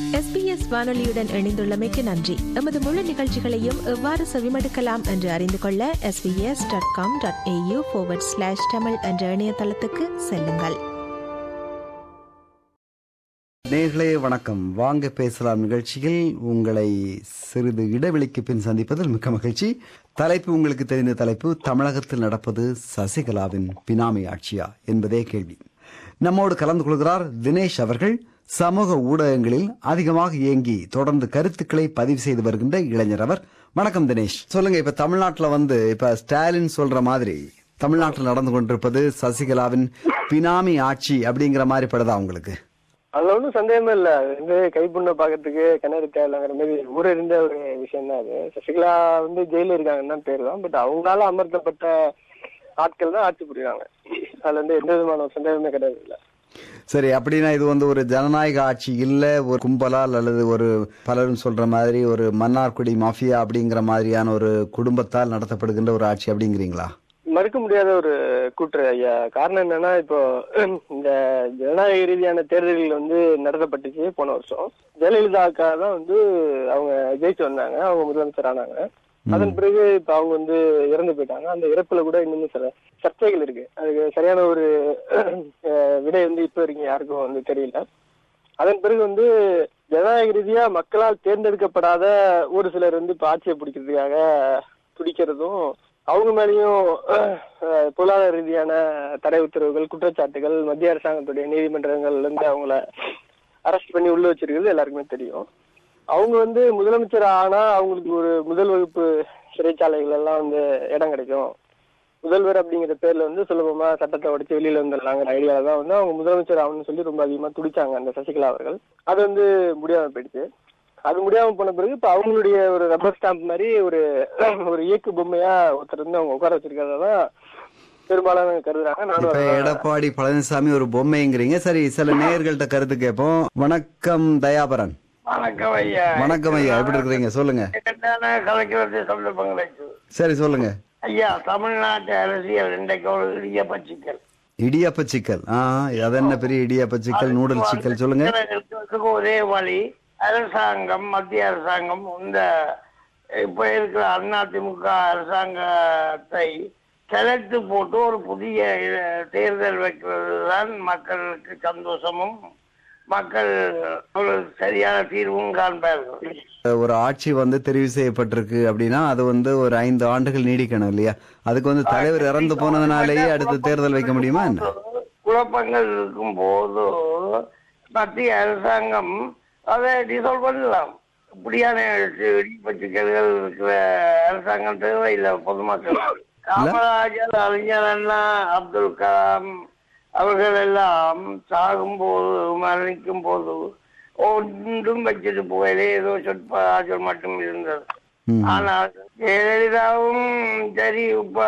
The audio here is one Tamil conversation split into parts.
எஸ்பிஎஸ் வானொலியுடன் இணைந்துள்ளமைக்கு நன்றி எமது முழு நிகழ்ச்சிகளையும் எவ்வாறு செவிமடுக்கலாம் என்று அறிந்து கொள்ள SBS dot com dot AU slash Tamil என்ற இணையதளத்துக்கு செல்லுங்கள் நேர்களே வணக்கம் வாங்க பேசலாம் நிகழ்ச்சியில் உங்களை சிறிது இடைவெளிக்கு பின் சந்திப்பதில் மிக்க மகிழ்ச்சி தலைப்பு உங்களுக்கு தெரிந்த தலைப்பு தமிழகத்தில் நடப்பது சசிகலாவின் பினாமி ஆட்சியா என்பதே கேள்வி நம்மோடு கலந்து கொள்கிறார் தினேஷ் அவர்கள் சமூக ஊடகங்களில் அதிகமாக இயங்கி தொடர்ந்து கருத்துக்களை பதிவு செய்து வருகின்ற இளைஞர் அவர் வணக்கம் தினேஷ் சொல்லுங்க இப்ப தமிழ்நாட்டுல வந்து இப்ப ஸ்டாலின் சொல்ற மாதிரி தமிழ்நாட்டில் நடந்து கொண்டிருப்பது சசிகலாவின் பினாமி ஆட்சி அப்படிங்கிற மாதிரி படுதா உங்களுக்கு அதுல ஒன்றும் சந்தேகமே இல்ல அது வந்து கைப்புண்ண பாக்கிறதுக்கு கிணறு தேவையில்லைங்கிற மாதிரி ஊர் இருந்த ஒரு விஷயம் தான் அது சசிகலா வந்து ஜெயில இருக்காங்கன்னு தான் பேர் தான் பட் அவங்களால அமர்த்தப்பட்ட ஆட்கள் தான் ஆட்சி புரியுறாங்க அதுல வந்து எந்த விதமான ஒரு சந்தேகமே கிடையாது இல்ல சரி அப்படின்னா இது வந்து ஒரு ஜனநாயக ஆட்சி இல்ல ஒரு கும்பலால் அல்லது ஒரு பலரும் சொல்ற மாதிரி ஒரு மன்னார்குடி மாஃபியா அப்படிங்கிற மாதிரியான ஒரு குடும்பத்தால் நடத்தப்படுகின்ற ஒரு ஆட்சி அப்படிங்கிறீங்களா மறுக்க முடியாத ஒரு கூற்று ஐயா காரணம் என்னன்னா இப்போ இந்த ஜனநாயக ரீதியான தேர்தல்கள் வந்து நடத்தப்பட்டுச்சு போன வருஷம் ஜெயலலிதா அக்கா தான் வந்து அவங்க ஜெயிச்சு வந்தாங்க அவங்க முதலமைச்சர் ஆனாங்க அதன் பிறகு இப்ப அவங்க வந்து இறந்து போயிட்டாங்க அந்த இறப்புல கூட இன்னும் சில சர்ச்சைகள் இருக்கு அதுக்கு சரியான ஒரு அஹ், விடை வந்து இப்ப வரைக்கும் யாருக்கும் வந்து தெரியல அதன் பிறகு வந்து ஜனநாயக ரீதியா மக்களால் தேர்ந்தெடுக்கப்படாத ஒரு சிலர் வந்து இப்ப ஆட்சியை பிடிக்கிறதுக்காக துடிக்கிறதும் அவங்க மேலேயும் அஹ், பொருளாதார ரீதியான தடை உத்தரவுகள் குற்றச்சாட்டுகள் மத்திய அரசாங்கத்துடைய நீதிமன்றங்கள்ல இருந்து அவங்கள அரெஸ்ட் பண்ணி உள்ள வச்சிருக்கிறது எல்லாருக்குமே தெரியும் அவங்க வந்து முதலமைச்சர் ஆனா அவங்களுக்கு ஒரு முதல் வகுப்பு சிறைச்சாலைகள் எல்லாம் வந்து இடம் கிடைக்கும் முதல்வர் அப்படிங்கிற பேர்ல வந்து சுலபமா சட்டத்தை உடைச்சு வெளியில வந்துடலாங்கிற ஐடியால தான் வந்து அவங்க முதலமைச்சர் ஆகணும்னு சொல்லி ரொம்ப அதிகமா துடிச்சாங்க அந்த சசிகலா அவர்கள் அது வந்து முடியாம போயிடுச்சு அது முடியாம போன பிறகு இப்ப அவங்களுடைய ஒரு ரப்பர் ஸ்டாம்ப் மாதிரி ஒரு ஒரு இயக்கு பொம்மையா ஒருத்தர் வந்து அவங்க உட்கார வச்சிருக்கிறதா தான் பெரும்பாலான கருதுறாங்க நானும் இப்ப அதான் எடப்பாடி பழனிசாமி ஒரு பொம்மைங்கிறீங்க சரி சில நேயர்கள்ட்ட கருத்து கேட்போம் வணக்கம் தயாபரன் வணக்கம் ஐயா வணக்கம் ஐயா எப்படி இருக்கிறீங்க சொல்லுங்க என்னென்ன கலைக்கிறது சந்தர்ப்பம் கிடைச்சது சரி சொல்லுங்க ஐயா தமிழ்நாட்டு அரசியல் இன்றைக்கு ஒரு இடியப்ப சிக்கல் இடியாப்ப சிக்கல் ஆ அது என்ன பெரிய இடியாப்ப சிக்கல் நூடல் சிக்கல் சொல்லுங்க இருக்கிறதுக்கு ஒரே வழி அரசாங்கம் மத்திய அரசாங்கம் இந்த இப்ப இருக்கிற அதிமுக அரசாங்கத்தை கிளத்து போட்டு ஒரு புதிய அஹ், தேர்தல் வைக்கிறது தான் மக்களுக்கு சந்தோஷமும் மக்கள் ஒரு சரியான தீர்வும் காண்பார்கள் ஒரு ஆட்சி வந்து தெரிவு செய்யப்பட்டிருக்கு அப்படின்னா அது வந்து ஒரு ஐந்து ஆண்டுகள் நீடிக்கணும் இல்லையா அதுக்கு வந்து தலைவர் இறந்து போனதுனாலேயே அடுத்து தேர்தல் வைக்க முடியுமா என்ன குழப்பங்கள் இருக்கும் போது மத்திய அரசாங்கம் அதை டிசால்வ் பண்ணலாம் இப்படியான சிக்கல்கள் இருக்கிற அரசாங்கம் தேவையில்லை பொதுமக்கள் காமராஜர் அறிஞர் அண்ணா அப்துல் கலாம் அவர்கள் எல்லாம் சாகும் போது மரணிக்கும் போது ஒன்றும் வச்சுட்டு போகலே ஏதோ சொற்ப ஆற்றல் மட்டும் இருந்தது ம். ஆனால் ஜெயலலிதாவும் சரி இப்ப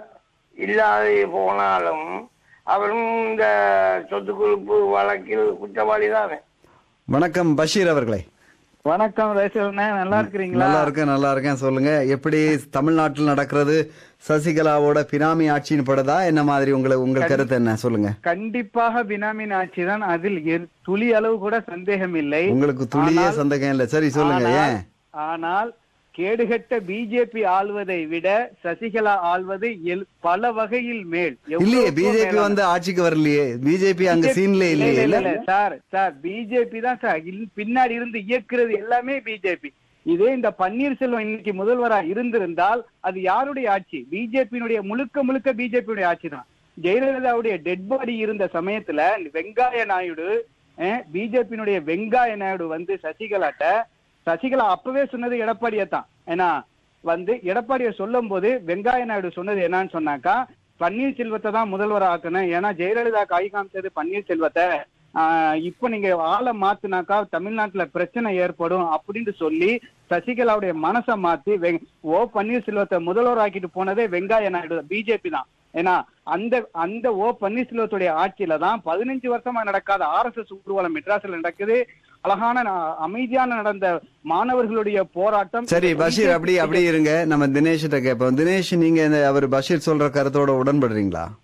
இல்லாது போனாலும் அவரும் இந்த சொத்து குழுப்பு வழக்கில் குற்றவாளி தானே வணக்கம் பஷீர் அவர்களே வணக்கம் ரேசல்ண்ணே நல்லா இருக்கிறீங்களா நல்லா இருக்கேன் நல்லா இருக்கேன் சொல்லுங்க எப்படி தமிழ்நாட்டில் நடக்கிறது சசிகலாவோட பினாமி ஆட்சின்னு படுதா என்ன மாதிரி உங்களுக்கு உங்கள் கருத்து என்ன சொல்லுங்க கண்டிப்பாக பினாமின் ஆட்சி தான் அதில் எர்- துளி அளவு கூட சந்தேகம் இல்லை உங்களுக்கு துளியே ஆனால்- சந்தேகம் இல்ல சரி சொல்லுங்க ஆனால்- ஏன் ஆனால் கேடுகட்ட பிஜேபி ஆள்வதை விட சசிகலா ஆள்வது எல்- பல வகையில் மேல் எவ்வளவு இல்லையே பிஜேபி மேலான- வந்து ஆட்சிக்கு வரலையே பிஜேபி அங்க BJP சீன்ல இல்ல, இல்லையே இல்ல, இல்ல இல்ல, சார் சார் பிஜேபி தான் சார் இல்- பின்னாடி இருந்து இயக்குறது எல்லாமே பிஜேபி இதே இந்த பன்னீர்செல்வம் இன்னைக்கு முதல்வரா இருந்திருந்தால் அது யாருடைய ஆட்சி பிஜேபியினுடைய முழுக்க முழுக்க பிஜேபியுடைய ஆட்சி தான் ஜெயலலிதாவுடைய டெட் பாடி இருந்த சமயத்துல இந்த வெங்காய நாயுடு பிஜேபியினுடைய வெங்காய நாயுடு வந்து சசிகலாட்ட சசிகலா அப்பவே சொன்னது எடப்பாடியை தான் ஏன்னா வந்து எடப்பாடியை சொல்லும் போது வெங்காய நாயுடு சொன்னது என்னன்னு சொன்னாக்கா பன்னீர்செல்வத்தை தான் முதல்வர் ஆக்கணும் ஏன்னா ஜெயலலிதா கை காமிச்சது பன்னீர்செல்வத்தை ஆஹ் இப்ப நீங்க ஆளை மாத்துனாக்கா தமிழ்நாட்டுல பிரச்சனை ஏற்படும் அப்படின்னு சொல்லி சசிகலாவுடைய மனசை மாத்தி வெ- ஓ பன்னீர்செல்வத்தை முதல்வர் ஆக்கிட்டு போனதே வெங்காய நாயுடு பிஜேபி தான் ஏன்னா அந்த அந்த ஓ பன்னீர்செல்வத்துடைய ஆட்சியில தான் பதினஞ்சு வருஷமா நடக்காத ஆர்எஸ்எஸ் ஊர்வலம் மெட்ராஸ்ல நடக்குது அழகான ந- அமைதியான நடந்த மாணவர்களுடைய போராட்டம் சரி பஷீர் அப்படி அப்படி இருங்க நம்ம தினேஷ்கிட்ட கேட்போம் தினேஷ் நீங்க இந்த அவர் பஷீர் சொல்ற கருத்தோட உடன்படுறீங்களா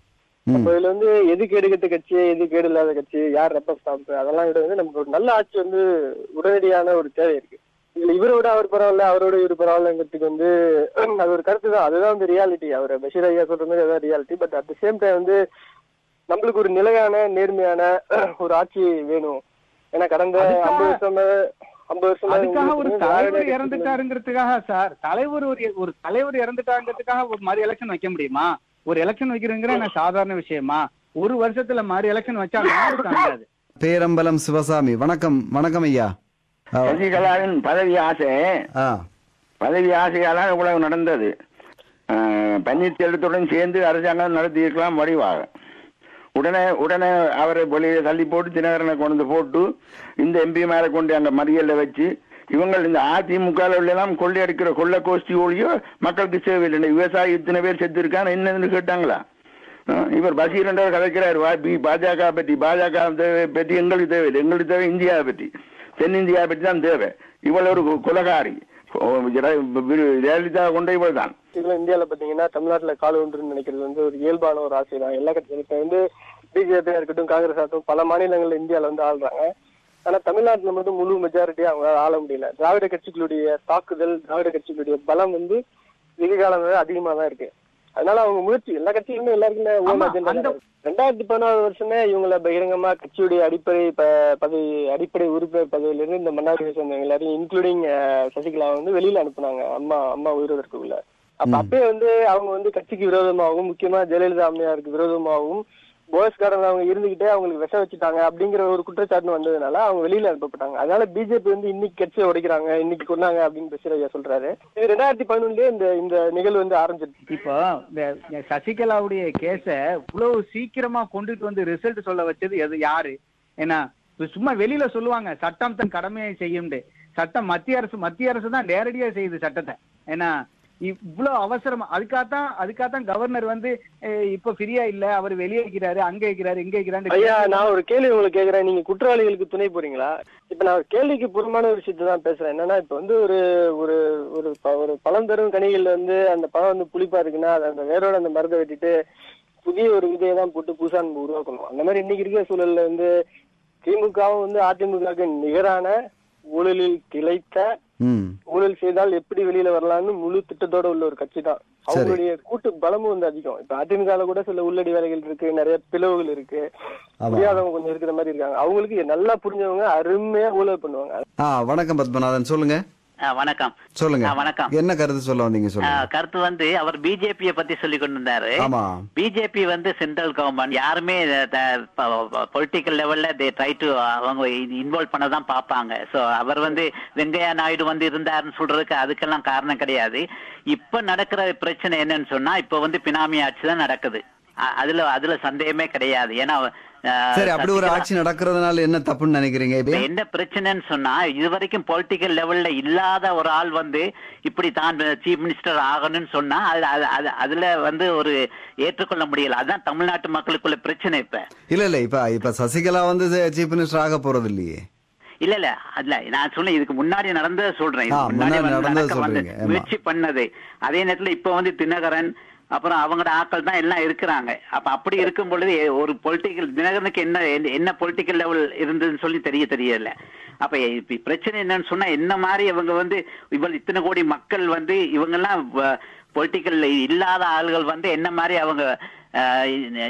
அப்ப இதுல வந்து எது கேடு கெட்ட கட்சி எது கேடு இல்லாத கட்சி யார் ரெப்ப ஸ்டாம்ப் அதெல்லாம் விட வந்து நமக்கு ஒரு நல்ல ஆட்சி வந்து உடனடியான ஒரு தேவை இருக்கு இதுல இவரை விட அவர் பரவாயில்ல அவரோட இவர் பரவாயில்லங்கிறதுக்கு வந்து அது ஒரு கருத்து தான் அதுதான் வந்து ரியாலிட்டி அவர் பஷீர் ஐயா சொல்ற மாதிரி அதான் reality but at the same time வந்து நம்மளுக்கு ஒரு நிலையான நேர்மையான ஒரு ஆட்சி வேணும் ஏன்னா கடந்த அதுக்காக- ஐம்பது வருஷமா ஐம்பது வருஷமா அதுக்காக ஒரு வந்து திராவிட தலைவர் கட்சிகள் இறந்துட்டாருங்கிறதுக்காக சார் தலைவர் ஒரு ஒரு தலைவர் இறந்துட்டாங்கிறதுக்காக ஒரு மாதிரி எலெக்ஷன் வைக்க முடியுமா ஒரு எலெக்ஷன் வைக்கிறதுங்கிற என்ன சாதாரண விஷயமா ஒரு வருஷத்துல மாதிரி எலெக்ஷன் வச்சா நாடு தாங்காது பேரம்பலம் சிவசாமி வணக்கம் வணக்கம் ஐயா ஆ, சசிகலாவின் பதவி ஆசை ஆ பதவி ஆசையால இவ்வளவு நடந்தது அஹ், பன்னீர்செல்வத்துடன் சேர்ந்து அரசாங்கம் நடத்தி இருக்கலாம் வடிவாக உடனே உடனே அவரை வெளியே தள்ளி போட்டு தினகரனை கொண்டு வந்து போட்டு இந்த எம்பி மேல கொண்டு அந்த மறியல்ல வச்சு இவங்கள் இந்த அதிமுக எல்லாம் கொள்ளையடிக்கிற கொள்ள கோஷ்டி ஒழியோ மக்களுக்கு சேவை இல்லை விவசாயி இத்தனை பேர் செத்து இருக்கான் என்னன்னு கேட்டாங்களா அஹ், இவர் பசீர் என்றவர் கதைக்கிறார் வா பி பாஜக பற்றி பாஜக தேவை பற்றி எங்களுக்கு தேவையில்லை எங்களுக்கு தேவை இந்தியாவை பற்றி தென்னிந்தியா பற்றி தான் தேவை இவள் ஒரு கொலகாரி ஓ, ஜெய- ஜெயலலிதா கொண்ட இவள் தான் கட்சிகளும் இந்தியால பாத்தீங்கன்னா தமிழ்நாட்டுல கால் ஒன்றுன்னு நினைக்கிறது வந்து ஒரு இயல்பான ஒரு ஆசை தான் எல்லா கட்சிகளும் இப்ப வந்து பிஜேபியா இருக்கட்டும் காங்கிரஸ் ஆகட்டும் பல மாநிலங்கள்ல இந்தியால வந்து ஆள்றாங்க ஆனா தமிழ்நாட்டுல மட்டும் முழு மெஜாரிட்டியா அவங்களால ஆள முடியல திராவிட கட்சிகளுடைய தாக்குதல் திராவிட கட்சிகளுடைய பலம் வந்து வெகு காலமாவே அதிகமா தான் இருக்கு அதனால அவங்க முயற்சி எல்லா கட்சிகளுமே எல்லாருக்குமே ஓன் ஆமா, அஜெண்டா அந்த- தான் இருக்கு. ரெண்டாயிரத்தி பதினாறு வருஷமே இவங்கள பகிரங்கமா கட்சியுடைய அடிப்படை ப- பதவி அடிப்படை உறுப்பினர் பதவியிலிருந்து இந்த மன்னாடி சேர்ந்தவங்க எல்லாரையும் இன்க்ளூடிங் சசிகலா வந்து வெளியில அனுப்புனாங்க அம்மா அம்மா உயிரோதற்குள்ள அப்ப அப்பயே வந்து அவங்க வந்து கட்சிக்கு விரோதமாகவும் முக்கியமா ஜெயலலிதா அம்மையாருக்கு விரோதமாகவும் போயஸ் கார்டன் அவங்க இருந்துகிட்டே அவங்களுக்கு விஷம் வச்சுட்டாங்க அப்படிங்கிற ஒரு குற்றச்சாட்டு வந்ததுனால அவங்க வெளியில அனுப்பப்பட்டாங்க அதனால பிஜேபி வந்து இன்னைக்கு கட்சியை உடைக்கிறாங்க இன்னைக்கு கொண்டாங்க அப்படின்னு பஷீர் ஐயா சொல்றாரு இது ரெண்டாயிரத்தி பதினொன்னுலயே இந்த இந்த நிகழ்வு வந்து ஆரம்பிச்சிருச்சு இப்போ இந்த இந்த சசிகலாவுடைய கேஸ இவ்வளவு சீக்கிரமா கொண்டுட்டு வந்து ரிசல்ட் சொல்ல வச்சது எது யாரு ஏன்னா இப்ப சும்மா வெளியில சொல்லுவாங்க சட்டம் தன் கடமையை செய்யும்னு சட்டம் மத்திய அரசு மத்திய அரசு தான் நேரடியா செய்யுது சட்டத்தை ஏன்னா இவ்வளவு அவசரமா அதுக்காகத்தான் அதுக்காகத்தான் கவர்னர் வந்து அஹ், இப்ப ஃப்ரீயா இல்ல அவர் வெளியே இருக்கிறாரு அங்க இருக்கிறாரு இங்க இருக்கிறாரு ஐயா நான் ஒரு கேள்வி உங்களுக்கு கேக்குறேன் நீங்க குற்றவாளிகளுக்கு துணை போறீங்களா இப்ப நான் ஒரு கேள்விக்கு புறமான ஒரு விஷயத்தை தான் பேசுறேன் என்னன்னா இப்ப வந்து ஒரு ஒரு ஒரு ப- ஒரு பழம் தரும் கனிகள்ல வந்து அந்த பழம் வந்து புளிப்பா இருக்குன்னா அது அந்த வேரோட அந்த மருந்தை வெட்டிட்டு புதிய ஒரு விதையை தான் போட்டு புதுசா நம்ம உருவாக்கணும் அந்த மாதிரி இன்னைக்கு இருக்கிற சூழல்ல வந்து திமுகவும் வந்து அதிமுகவுக்கு நிகரான ஊழலில் திளைத்த ம் ஊழல் செய்தால் எப்படி வெளியில வரலாம்னு முழு திட்டத்தோட உள்ள ஒரு கட்சி தான் அவங்களுடைய கூட்டு பலமும் வந்து அதிகம் இப்ப அதிமுக கூட சில உள்ளடி வேலைகள் இருக்கு நிறைய பிளவுகள் இருக்கு ஆமா. முடியாதவங்க கொஞ்சம் இருக்கிற மாதிரி இருக்காங்க அவங்களுக்கு நல்லா புரிஞ்சவங்க அருமையா ஊழல் பண்ணுவாங்க ஆ வணக்கம் பத்மநாதன் சொல்லுங்க ஆ, வணக்கம் சொல்லுங்க ஆ, வணக்கம் என்ன கருத்து சொல்ல வந்தீங்க ஆ, சொல்லுங்க கருத்து வந்து அவர் பிஜேபியை பத்தி சொல்லி கொண்டு இருந்தாரு ஆமா பிஜேபி வந்து சென்ட்ரல் கவர்மெண்ட் யாருமே பொலிட்டிக்கல் லெவல்ல தே ட்ரை டு அவங்க இன்வால்வ் பண்ண தான் பார்ப்பாங்க சோ அவர் வந்து வெங்கையா நாயுடு வந்து இருந்தாருன்னு சொல்றதுக்கு அதுக்கெல்லாம் காரணம் கிடையாது இப்ப நடக்கிற பிரச்சனை என்னன்னு சொன்னா இப்ப வந்து பினாமி ஆட்சி தான் நடக்குது அ- அதுல அதுல சந்தேகமே கிடையாது ஏன்னா ஆ, சரி அப்படி ஒரு சசிகலா- ஆட்சி நடக்கிறதுனால என்ன தப்புன்னு நினைக்கிறீங்க இப்ப இப்ப என்ன பிரச்சனைன்னு சொன்னா இது வரைக்கும் பொலிட்டிக்கல் லெவல்ல இல்லாத ஒரு ஆள் வந்து இப்படி தான் சீஃப் மினிஸ்டர் ஆகணும்னு சொன்னா அது- அது- அது- அதுல வந்து ஒரு ஏற்றுக்கொள்ள முடியல அதான் தமிழ்நாட்டு மக்களுக்குள்ள பிரச்சனை இப்ப இல்ல இல்ல இப்ப இப்ப சசிகலா வந்து சீஃப் மினிஸ்டர் ஆக போறது இல்லையே இல்ல இல்ல அதுல நான் சொன்னேன் இதுக்கு முன்னாடி நடந்ததை சொல்றேன் ஆ, இதுக்கு முன்னாடி முன்னாடி வந்து நடந்ததை நடக்க வந்து சொல்றீங்க, ஆமா. முயற்சி பண்ணது அதே நேரத்துல இப்ப வந்து தினகரன் அப்புறம் அவங்களோட ஆட்கள் தான் எல்லாம் இருக்கிறாங்க அப்ப அப்படி இருக்கும் பொழுது ஒரு பொலிட்டிக்கல் தினகரனுக்கு என்ன என்ன- என்ன பொலிட்டிக்கல் லெவல் இருந்ததுன்னு சொல்லி தெரிய தெரியல அப்ப இப்ப பிரச்சனை என்னன்னு சொன்னா என்ன மாதிரி இவங்க வந்து இவ்வளவு இத்தனை கோடி மக்கள் வந்து இவங்க எல்லாம் பொலிட்டிக்கல் இல்லாத ஆள்கள் வந்து என்ன மாதிரி அவங்க அஹ்,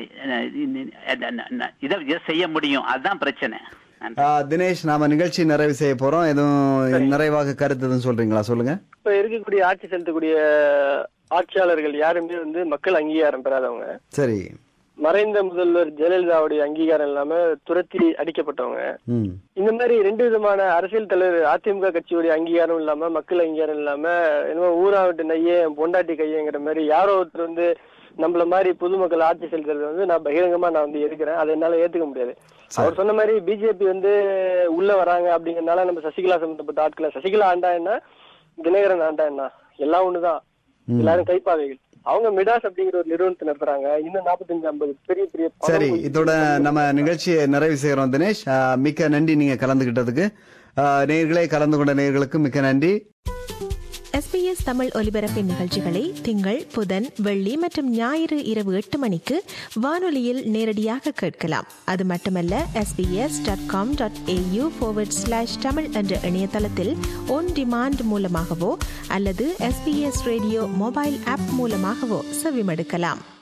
இதை இதை செய்ய முடியும் அதுதான் பிரச்சனை நன்றி. ஆ, தினேஷ் நாம நிகழ்ச்சி நிறைவு செய்ய போறோம் எதுவும் நிறைவாக கருத்து எதுவும் சொல்றீங்களா சொல்லுங்க இப்ப இருக்கக்கூடிய ஆட்சி செலுத்தக்கூடிய ஆட்சியாளர்கள் யாருமே வந்து மக்கள் அங்கீகாரம் பெறாதவங்க சரி மறைந்த முதல்வர் ஜெயலலிதாவுடைய அங்கீகாரம் இல்லாம துரத்தி அடிக்கப்பட்டவங்க ம் இந்த மாதிரி ரெண்டு விதமான அரசியல் தலைவர் அதிமுக கட்சியுடைய அங்கீகாரம் இல்லாம மக்கள் அங்கீகாரம் இல்லாம என்னமோ ஊரா விட்டு நையே என் பொண்டாட்டி கையங்கிற மாதிரி யாரோ ஒருத்தர் வந்து நம்மள மாதிரி பொதுமக்கள் ஆட்சி செலுத்துறது வந்து நான் பகிரங்கமா நான் வந்து இருக்கிறேன் அதை என்னால ஏத்துக்க முடியாது அவர் சொன்ன மாதிரி பிஜேபி வந்து உள்ள வராங்க அப்படிங்கறதுனால நம்ம சசிகலா சம்பந்தப்பட்ட ஆட்களை சசிகலா ஆண்டா என்ன தினகரன் ஆண்டா என்ன எல்லாம் ஒண்ணுதான் எல்லாரும் கைப்பாவைகள் அவங்க மிடாஸ் அப்படிங்கிற ஒரு நிறுவனத்தை நடத்துறாங்க இன்னும் நாற்பத்தஞ்சு ஐம்பது பெரிய பெரிய பணம் சரி போய் இதோட நம்ம நிகழ்ச்சியை நிறைவு செய்கிறோம் தினேஷ் ஆ, மிக்க நன்றி நீங்க கலந்துகிட்டதுக்கு ஆ, நேயர்களே கலந்து கொண்ட நேயர்களுக்கு மிக்க நன்றி எஸ்பிஎஸ் தமிழ் ஒலிபரப்பின் நிகழ்ச்சிகளை திங்கள் புதன் வெள்ளி மற்றும் ஞாயிறு இரவு எட்டு மணிக்கு வானொலியில் நேரடியாக கேட்கலாம் அது மட்டுமல்ல SBS dot com dot AU slash Tamil என்ற இணையதளத்தில் ஒன் டிமாண்ட் மூலமாகவோ அல்லது எஸ்பிஎஸ் ரேடியோ மொபைல் ஆப் மூலமாகவோ செவிமடுக்கலாம்